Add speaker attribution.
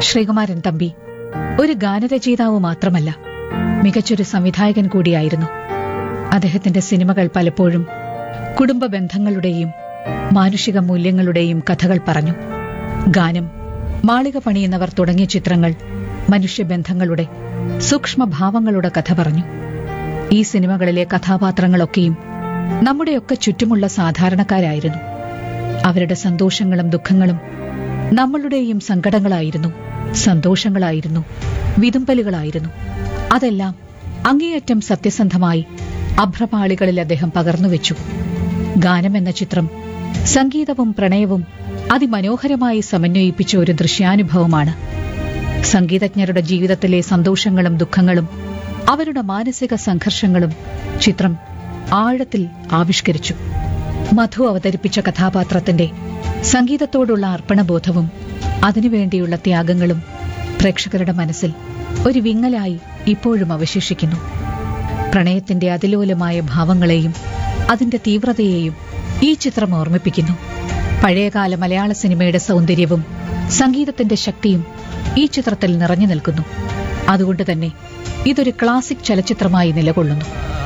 Speaker 1: ശ്രീകുമാരൻ തമ്പി ഒരു ഗാനരചയിതാവ് മാത്രമല്ല മികച്ചൊരു സംവിധായകൻ കൂടിയായിരുന്നു അദ്ദേഹത്തിന്റെ സിനിമകൾ പലപ്പോഴും കുടുംബ ബന്ധങ്ങളുടെയും മാനുഷിക മൂല്യങ്ങളുടെയും കഥകൾ പറഞ്ഞു ഗാനം മാളിക പണിയുന്നവർ തുടങ്ങിയ ചിത്രങ്ങൾ മനുഷ്യബന്ധങ്ങളുടെ സൂക്ഷ്മഭാവങ്ങളുടെ കഥ പറഞ്ഞു ഈ സിനിമകളിലെ കഥാപാത്രങ്ങളൊക്കെയും നമ്മുടെയൊക്കെ ചുറ്റുമുള്ള സാധാരണക്കാരായിരുന്നു അവരുടെ സന്തോഷങ്ങളും ദുഃഖങ്ങളും നമ്മളുടെയും സങ്കടങ്ങളായിരുന്നു സന്തോഷങ്ങളായിരുന്നു വിതുമ്പലുകളായിരുന്നു അതെല്ലാം അങ്ങേയറ്റം സത്യസന്ധമായി അഭ്രപാളികളിൽ അദ്ദേഹം പകർന്നുവെച്ചു ഗാനം എന്ന ചിത്രം സംഗീതവും പ്രണയവും അതിമനോഹരമായി സമന്വയിപ്പിച്ച ഒരു ദൃശ്യാനുഭവമാണ് സംഗീതജ്ഞരുടെ ജീവിതത്തിലെ സന്തോഷങ്ങളും ദുഃഖങ്ങളും അവരുടെ മാനസിക സംഘർഷങ്ങളും ചിത്രം ആഴത്തിൽ ആവിഷ്കരിച്ചു മധു അവതരിപ്പിച്ച കഥാപാത്രത്തിന്റെ സംഗീതത്തോടുള്ള അർപ്പണബോധവും അതിനുവേണ്ടിയുള്ള ത്യാഗങ്ങളും പ്രേക്ഷകരുടെ മനസ്സിൽ ഒരു വിങ്ങലായി ഇപ്പോഴും അവശേഷിക്കുന്നു പ്രണയത്തിന്റെ അതിലോലമായ ഭാവങ്ങളെയും അതിന്റെ തീവ്രതയെയും ഈ ചിത്രം ഓർമ്മിപ്പിക്കുന്നു പഴയകാല മലയാള സിനിമയുടെ സൗന്ദര്യവും സംഗീതത്തിന്റെ ശക്തിയും ഈ ചിത്രത്തിൽ നിറഞ്ഞു നിൽക്കുന്നു അതുകൊണ്ട് തന്നെ ഇതൊരു ക്ലാസിക് ചലച്ചിത്രമായി നിലകൊള്ളുന്നു